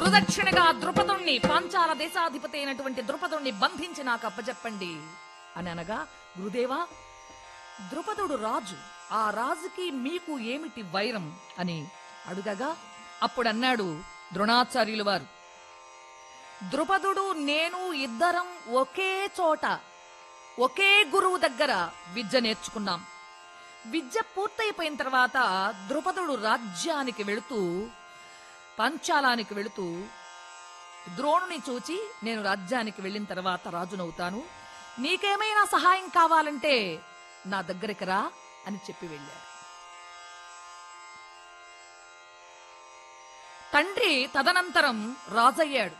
గురుదక్షిణగా ద్రుపదుణ్ణి పాంచాల దేశాధిపతి అయినటువంటి ద్రుపదుణ్ణి బంధించి నాకు అప్పచెప్పండి అని అనగా గురుదేవా ద్రుపదుడు రాజు ఆ రాజుకి మీకు ఏమిటి వైరం అని అడుగగా అప్పుడన్నాడు ద్రోణాచార్యులు వారు ద్రుపదుడు నేను ఇద్దరం ఒకే చోట ఒకే గురువు దగ్గర విద్య నేర్చుకున్నాం విద్య పూర్తయిపోయిన తర్వాత ద్రుపదుడు రాజ్యానికి వెళుతూ పంచాలానికి వెళుతూ ద్రోణుని చూచి నేను రాజ్యానికి వెళ్ళిన తర్వాత రాజునవుతాను నీకేమైనా సహాయం కావాలంటే నా దగ్గరికి రా అని చెప్పి వెళ్ళాడు తండ్రి తదనంతరం రాజయ్యాడు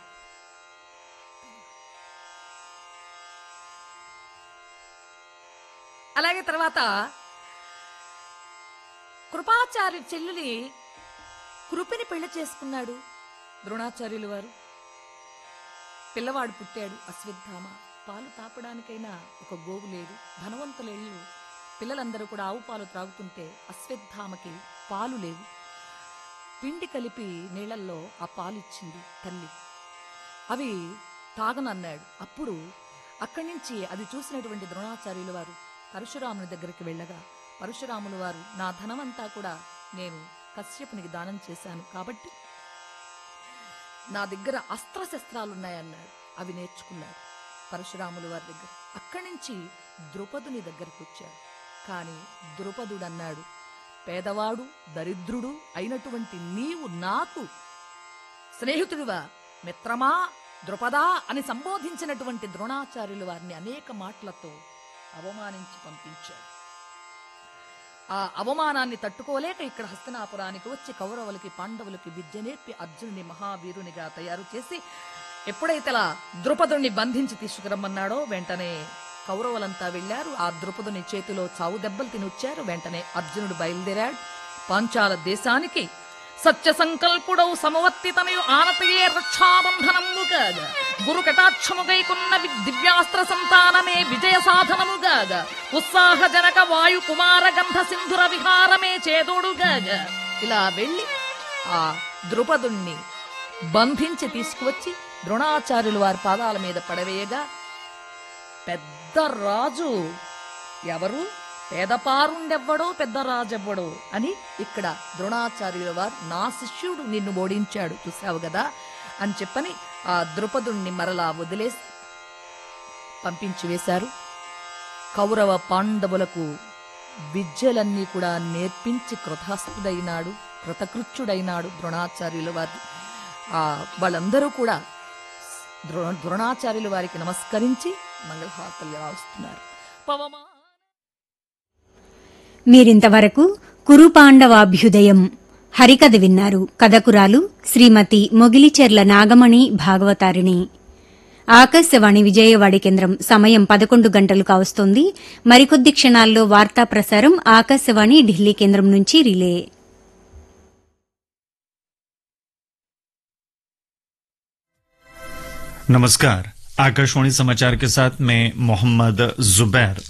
అలాగే తర్వాత కృపాచార్య చెల్లుని కృపిని పెళ్లి చేసుకున్నాడు ద్రోణాచార్యులు వారు పిల్లవాడు పుట్టాడు అశ్వత్థామ పాలు తాపడానికైనా ఒక గోవు లేదు ధనవంతులేళ్ళు పిల్లలందరూ కూడా ఆవు పాలు త్రాగుతుంటే అశ్వత్థామకి పాలు లేవు పిండి కలిపి నీళ్లల్లో ఆ పాలు ఇచ్చింది తల్లి అవి తాగనన్నాడు అప్పుడు అక్కడి నుంచి అది చూసినటువంటి ద్రోణాచార్యుల వారు పరశురాముని దగ్గరికి వెళ్ళగా పరశురాములు వారు నా ధనమంతా కూడా నేను కశ్యపునికి దానం చేశాను కాబట్టి నా దగ్గర అస్త్రశస్త్రాలున్నాయన్నాడు అవి నేర్చుకున్నాడు పరశురాములు వారి దగ్గర అక్కడి నుంచి ద్రుపదుని దగ్గరికి వచ్చాడు కానీ ద్రుపదుడు అన్నాడు పేదవాడు దరిద్రుడు అయినటువంటి నీవు నాకు స్నేహితుడివా మిత్రమా ద్రుపదా అని సంబోధించినటువంటి ద్రోణాచార్యులు వారిని అనేక మాటలతో అవమానించి పంపించాడు ఆ అవమానాన్ని తట్టుకోలేక ఇక్కడ హస్తినాపురానికి వచ్చి కౌరవులకి పాండవులకి విద్య నేర్పి అర్జునుని మహావీరునిగా తయారు చేసి ఎప్పుడైతే అలా ద్రుపదుని బంధించి తీసుకురమ్మన్నాడో వెంటనే కౌరవులంతా వెళ్లారు ఆ ద్రుపదుని చేతిలో చావు దెబ్బలు తినొచ్చారు వెంటనే అర్జునుడు బయలుదేరాడు పాంచాల దేశానికి సత్య సంకల్పుడౌ సమవర్తితమయు ఆనతయే రక్షాబంధనముగాగా గురు కటాక్షముగైకున్న వి- దివ్యాస్త్ర సంతానమే విజయ సాధనముగాగా ఉత్సాహజనక వాయు కుమార గంధ సింధుర విహారమే చేదోడుగాగా ఇలా వెళ్ళి ఆ ద్రుపదుణ్ణి బంధించి తీసుకువచ్చి ద్రోణాచార్యులు వారి పాదాల మీద పడవేయగా పెద్ద రాజు ఎవరు పేదపారుండెవ్వడో పెద్ద రాజెవ్వడో అని ఇక్కడ ద్రోణాచార్యుల వారు నా శిష్యుడు నిన్ను ఓడించాడు చూసావు కదా అని చెప్పని ఆ ద్రుపదుణ్ణి మరలా వదిలేసి పంపించి వేశారు కౌరవ పాండవులకు విద్యలన్నీ కూడా నేర్పించి కృతహస్తుడైనాడు కృతకృత్యుడైనాడు ద్రోణాచార్యుల వారి ఆ వాళ్ళందరూ కూడా ద్రో ద్రోణాచార్యుల వారికి నమస్కరించి మంగళహారతలు రాస్తున్నారు పవమా మీరింతవరకు కురుపాండవాభ్యుదయం హరికథ విన్నారు కథకురాలు శ్రీమతి మొగిలిచెర్ల నాగమణి భాగవతారిణి ఆకాశవాణి విజయవాడి కేంద్రం సమయం పదకొండు గంటలు కావస్తోంది మరికొద్ది క్షణాల్లో వార్తా ప్రసారం ఆకాశవాణి ఢిల్లీ కేంద్రం నుంచి రిలే नमस्कार आकाशवाणी समाचार के साथ मैं मोहम्मद जुबैर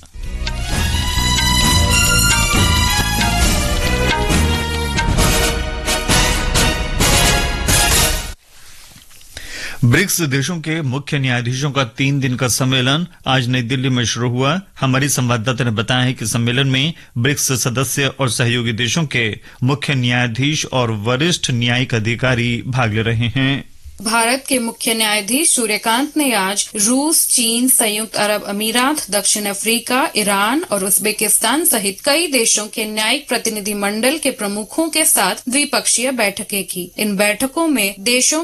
ब्रिक्स देशों के मुख्य न्यायाधीशों का तीन दिन का सम्मेलन आज नई दिल्ली में शुरू हुआ हमारी संवाददाता ने बताया है कि सम्मेलन में ब्रिक्स सदस्य और सहयोगी देशों के मुख्य न्यायाधीश और वरिष्ठ न्यायिक अधिकारी भाग ले रहे हैं भारत के मुख्य न्यायाधीश सूर्यकांत ने आज रूस चीन संयुक्त अरब अमीरात दक्षिण अफ्रीका ईरान और उज्बेकिस्तान सहित कई देशों के न्यायिक प्रतिनिधि मंडल के प्रमुखों के साथ द्विपक्षीय बैठकें की इन बैठकों में देशों